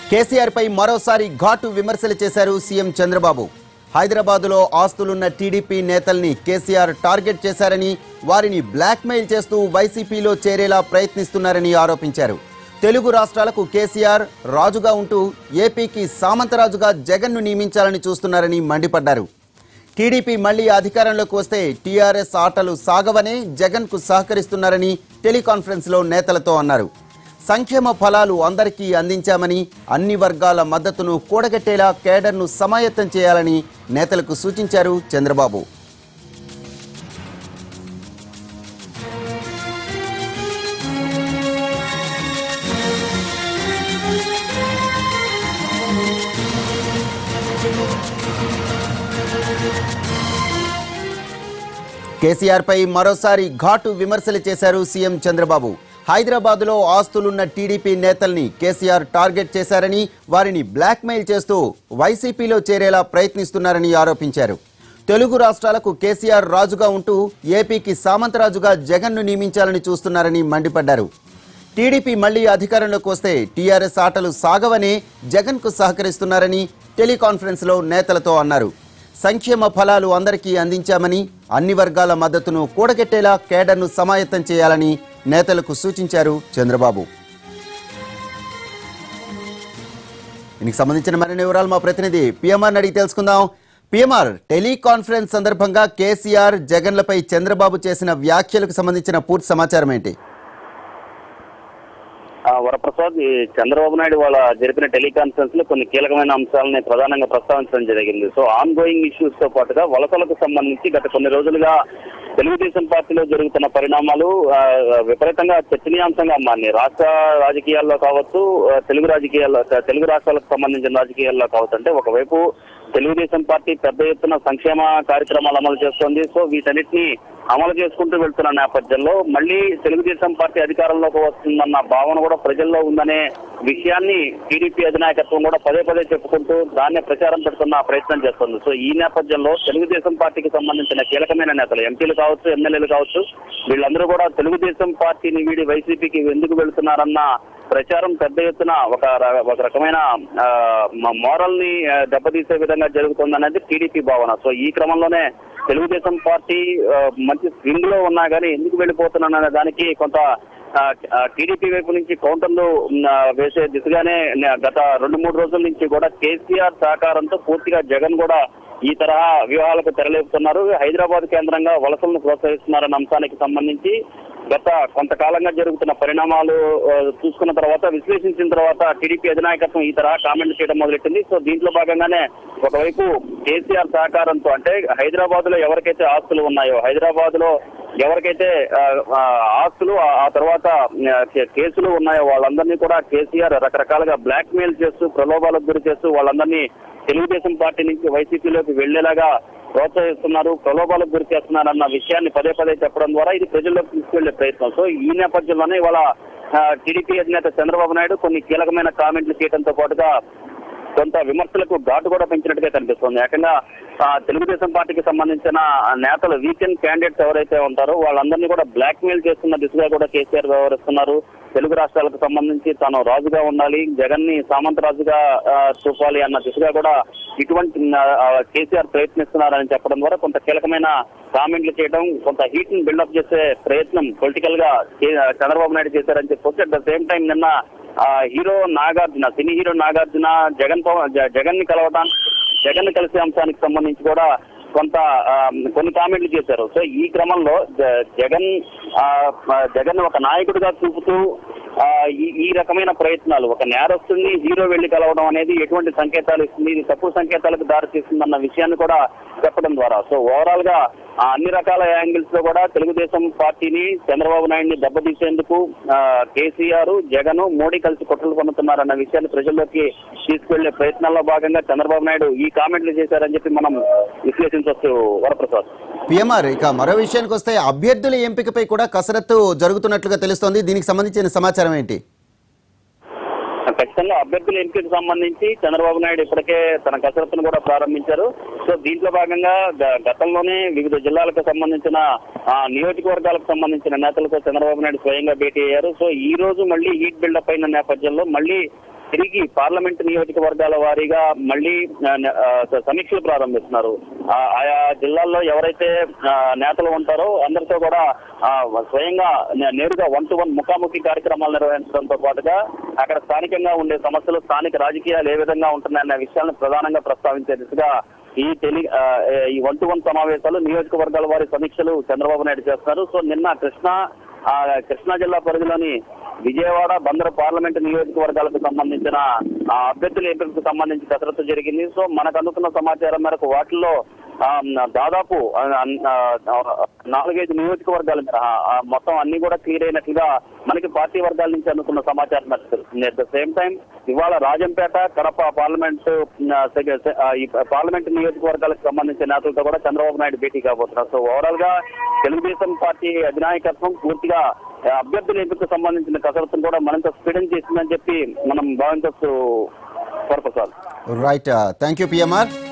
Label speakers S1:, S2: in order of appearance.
S1: కేసీఆర్ పై మరోసారి ఘాటు విమర్శలు చేశారు సీఎం చంద్రబాబు హైదరాబాదులో ఆస్తులున్న టీడీపీ నేతల్ని కేసీఆర్ టార్గెట్ చేశారని వారిని బ్లాక్మెయిల్ చేస్తూ వైసీపీలో చేరేలా ప్రయత్నిస్తున్నారని ఆరోపించారు తెలుగు రాష్ట్రాలకు కేసీఆర్ రాజుగా ఉంటూ ఏపీకి సామంతరాజుగా జగన్ను నియమించాలని చూస్తున్నారని మండిపడ్డారు టీడీపీ మళ్లీ అధికారంలోకి వస్తే టీఆర్ఎస్ ఆటలు సాగవనే జగన్కు సహకరిస్తున్నారని టెలికాన్ఫరెన్స్లో నేతలతో అన్నారు సంక్షేమ ఫలాలు అందరికీ అందించామని అన్ని వర్గాల మద్దతును కూడగట్టేలా కేడర్ను సమాయత్తం చేయాలని నేతలకు సూచించారు చంద్రబాబు కేసీఆర్ పై మరోసారి ఘాటు విమర్శలు చేశారు సీఎం చంద్రబాబు హైదరాబాదులో ఆస్తులున్న టీడీపీ నేతల్ని కేసీఆర్ టార్గెట్ చేశారని వారిని బ్లాక్మెయిల్ చేస్తూ వైసీపీలో చేరేలా ప్రయత్నిస్తున్నారని ఆరోపించారు తెలుగు రాష్ట్రాలకు కేసీఆర్ రాజుగా ఉంటూ ఏపీకి సామంతరాజుగా జగన్ను నియమించాలని చూస్తున్నారని మండిపడ్డారు టీడీపీ మళ్లీ అధికారంలోకి వస్తే టీఆర్ఎస్ ఆటలు సాగవని జగన్కు సహకరిస్తున్నారని టెలికాన్ఫరెన్స్లో నేతలతో అన్నారు సంక్షేమ ఫలాలు అందరికీ అందించామని అన్ని వర్గాల మద్దతును కూడగట్టేలా కేడర్ను సమాయత్తం చేయాలని నేతలకు సూచించారు చంద్రబాబు దీనికి సంబంధించిన మరిన్ని వివరాలు మా ప్రతినిధి పిఎంఆర్ అడిగి తెలుసుకుందాం పిఎంఆర్ టెలికాన్ఫరెన్స్ సందర్భంగా కేసీఆర్ జగన్లపై చంద్రబాబు చేసిన వ్యాఖ్యలకు సంబంధించిన పూర్తి సమాచారం ఏంటి
S2: ఆ, వరప్రసాద్ ఈ చంద్రబాబు నాయుడు వాళ్ళ జరిపిన టెలికాన్ఫరెన్స్ లో కొన్ని కీలకమైన అంశాలని ప్రధానంగా ప్రస్తావించడం జరిగింది సో ఆన్ గోయింగ్ ఇష్యూస్ తో పాటుగా వలసలకు సంబంధించి గత కొన్ని రోజులుగా తెలుగుదేశం పార్టీలో జరుగుతున్న పరిణామాలు ఆ, విపరీతంగా చర్చనీయాంశంగా మారినాయి రాష్ట్ర రాజకీయాల్లో కావచ్చు ఆ, తెలుగు రాజకీయాల్లో తెలుగు రాష్ట్రాలకు సంబంధించిన రాజకీయాల్లో కావచ్చు అంటే ఒకవైపు తెలుగుదేశం పార్టీ పెద్ద ఎత్తున సంక్షేమ కార్యక్రమాలు అమలు చేస్తోంది సో వీటన్నిటిని అమలు చేసుకుంటూ వెళ్తున్న నేపథ్యంలో మళ్ళీ తెలుగుదేశం పార్టీ అధికారంలోకి వస్తుందన్న భావన కూడా ప్రజల్లో ఉందనే విషయాన్ని టీడీపీ అధినాయకత్వం కూడా పదే పదే చెప్పుకుంటూ దాన్నే ప్రచారం పెడుతున్న ప్రయత్నం చేస్తుంది సో ఈ నేపథ్యంలో తెలుగుదేశం పార్టీకి సంబంధించిన కీలకమైన నేతలు ఎంపీలు కావచ్చు ఎమ్మెల్యేలు కావచ్చు వీళ్ళందరూ కూడా తెలుగుదేశం పార్టీని వీడి వైసీపీకి ఎందుకు వెళుతున్నారన్న ప్రచారం పెద్ద ఎత్తున ఒక ర- ఒక రకమైన మోరల్ ని ఆ, దెబ్బతీసే విధంగా జరుగుతుందనేది టీడీపీ భావన సో ఈ క్రమంలోనే తెలుగుదేశం పార్టీ ఆ, మంచి స్వింగ్ లో ఉన్నా కానీ ఎందుకు వెళ్ళిపోతున్నాననే దానికి కొంత టీడీపీ వైపు నుంచి కౌంటర్లు మ్, ఆ, వేసే దిశగానే న- గత రెండు మూడు రోజుల నుంచి కూడా కేసీఆర్ సహకారంతో పూర్తిగా జగన్ కూడా ఈ తరహా వ్యూహాలకు తెరలేపుతున్నారు హైదరాబాద్ కేంద్రంగా వలసలను ప్రోత్సహిస్తున్నారన్న అంశానికి సంబంధించి గత కొంతకాలంగా జరుగుతున్న పరిణామాలు ఆ, చూసుకున్న తర్వాత విశ్లేషించిన తర్వాత టీడీపీ అధినాయకత్వం ఈ తరహా కామెంట్ చేయడం మొదలెట్టింది సో దీంట్లో భాగంగానే ఒకవైపు కేసీఆర్ సహకారంతో అంటే హైదరాబాద్ లో ఎవరికైతే ఆస్తులు ఉన్నాయో హైదరాబాద్ లో ఎవరికైతే ఆ, ఆ, ఆస్తులు ఆ ఆ తర్వాత ఆ, కే- కేసులు ఉన్నాయో వాళ్ళందరినీ కూడా కేసీఆర్ రకరకాలుగా బ్లాక్ మెయిల్ చేస్తూ ప్రలోభాలకు గురి చేస్తూ వాళ్ళందరినీ తెలుగుదేశం పార్టీ నుంచి వైసీపీలోకి వెళ్లేలాగా ప్రోత్సహిస్తున్నారు ప్రలోభాలకు గురి చేస్తున్నారు అన్న విషయాన్ని పదే పదే చెప్పడం ద్వారా ఇది ప్రజల్లోకి తీసుకెళ్లే ప్రయత్నం సో ఈ నేపథ్యంలోనే ఇవాళ ఆ, టీడీపీ అధినేత చంద్రబాబు నాయుడు కొన్ని కీలకమైన కామెంట్లు చేయడంతో పాటుగా కొంత విమర్శలకు ఘాటు కూడా పెంచినట్టుగా కనిపిస్తుంది ఏకంగా ఆ, తెలుగుదేశం పార్టీకి సంబంధించిన నేతలు వీకెండ్ క్యాండిడేట్స్ ఎవరైతే ఉంటారో వాళ్ళందరినీ కూడా బ్లాక్ మెయిల్ చేస్తున్న దిశగా కూడా కేసీఆర్ వ్యవహరిస్తున్నారు తెలుగు రాష్ట్రాలకు సంబంధించి తాను రాజుగా ఉండాలి జగన్ ని సామంత రాజుగా ఆ, చూపాలి అన్న దిశగా కూడా ఇటువంటి ఆ, కేసీఆర్ ప్రయత్నిస్తున్నారని చెప్పడం ద్వారా కొంత కీలకమైన కామెంట్లు చేయడం కొంత హీట్ ని బిల్డప్ చేసే ప్రయత్నం పొలిటికల్ గా కే- చంద్రబాబు నాయుడు చేశారని చెప్పొచ్చు అట్ ద సేమ్ టైం నిన్న ఆ, hero Nagarjuna cine hero Nagarjuna Jagan పవ- జ- జగన్ ని కలవడానికి జగన్ ని కలిసే అంశానికి సంబంధించి కూడా కొంత ఆ, కొన్ని కామెంట్లు చేశారు సో ఈ క్రమంలో జ- జగన్ ఆ, ఆ, జగన్ ఒక నాయకుడిగా చూపుతూ ఆ, ఈ ఈ రకమైన ప్రయత్నాలు ఒక నేరస్తుని హీరో వెళ్లి కలవడం అనేది ఎటువంటి సంకేతాలు ఇస్తుంది ఇది తప్పుడు సంకేతాలకు దారి తీస్తుందన్న విషయాన్ని కూడా చెప్పడం ద్వారా సో ఓవరాల్ గా ఆ, అన్ని రకాల యాంగిల్స్ లో కూడా తెలుగుదేశం పార్టీని చంద్రబాబు నాయుడిని దెబ్బతీసేందుకు ఆ, కేసీఆర్ జగన్ మోడీ కలిసి కుట్రలు పన్నుతున్నారన్న విషయాన్ని ప్రజల్లోకి తీసుకెళ్లే ప్రయత్నాల్లో భాగంగా చంద్రబాబు నాయుడు ఈ కామెంట్లు చేశారని చెప్పి మనం విశ్లేషించవచ్చు వరప్రసాద్
S1: పిఎంఆర్ ఇక మరో విషయానికి వస్తే అభ్యర్థుల ఎంపికపై కూడా కసరత్తు జరుగుతున్నట్లుగా తెలుస్తోంది దీనికి సంబంధించిన సమాచారం ఏంటి
S2: ఖచ్చితంగా అభ్యర్థుల ఎంపికకు సంబంధించి చంద్రబాబు నాయుడు ఇప్పటికే తన కసరత్తును కూడా ప్రారంభించారు సో దీంట్లో భాగంగా గ- గతంలోనే వివిధ జిల్లాలకు సంబంధించిన ఆ, నియోజకవర్గాలకు సంబంధించిన నేతలతో చంద్రబాబు నాయుడు స్వయంగా భేటీ అయ్యారు సో ఈ రోజు మళ్ళీ హీట్ బిల్డప్ అయిన నేపథ్యంలో మళ్ళీ తిరిగి పార్లమెంట్ నియోజకవర్గాల వారీగా మళ్ళీ ఆ, న- ఆ, సమీక్షలు ప్రారంభిస్తున్నారు ఆ, ఆయా జిల్లాల్లో ఎవరైతే ఆ, నేతలు ఉంటారో అందరితో కూడా ఆ, స్వయంగా నే- నేరుగా వన్ టు వన్ ముఖాముఖి కార్యక్రమాలు నిర్వహించడంతో పాటుగా అక్కడ స్థానికంగా ఉండే సమస్యలు స్థానిక రాజకీయాలు ఏ విధంగా ఉంటున్నాయన్న విషయాలను ప్రధానంగా ప్రస్తావించే దిశగా ఈ టెలి ఆ, ఈ వన్ టు వన్ సమావేశాలు నియోజకవర్గాల వారి సమీక్షలు చంద్రబాబు నాయుడు చేస్తున్నారు సో నిన్న కృష్ణా ఆ, కృష్ణా జిల్లా పరిధిలోని విజయవాడ బందరు పార్లమెంటు నియోజకవర్గాలకు సంబంధించిన ఆ, అభ్యర్థుల ఎంపికకు సంబంధించి కసరత్తు జరిగింది సో మనకు అందుతున్న సమాచారం మేరకు వాటిల్లో ఆ, దాదాపు ఆ, ఆ, ఆ, నాలుగైదు నియోజకవర్గాలు ఆ, ఆ, మొత్తం అన్ని కూడా క్లియర్ అయినట్లుగా మనకి పార్టీ వర్గాల నుంచి అందుకున్న సమాచారం మేరకు తెలుస్తుంది అట్ ద సేమ్ టైం ఇవాళ రాజంపేట కడప పార్లమెంట్ ఆ, సెగ- సె- ఆ, ఈ పార్లమెంట్ నియోజకవర్గాలకు సంబంధించిన నేతలతో కూడా చంద్రబాబు నాయుడు భేటీ కాబోతున్నారు సో ఓవరాల్ గా తెలుగుదేశం పార్టీ అధినాయకత్వం పూర్తిగా ఆ, అభ్యర్థుల ఎంపికకు సంబంధించిన కసరత్తును కూడా మరింత స్పీడన్ చేసిందని చెప్పి మనం భావించవచ్చు Varaprasad
S1: right thank you PMR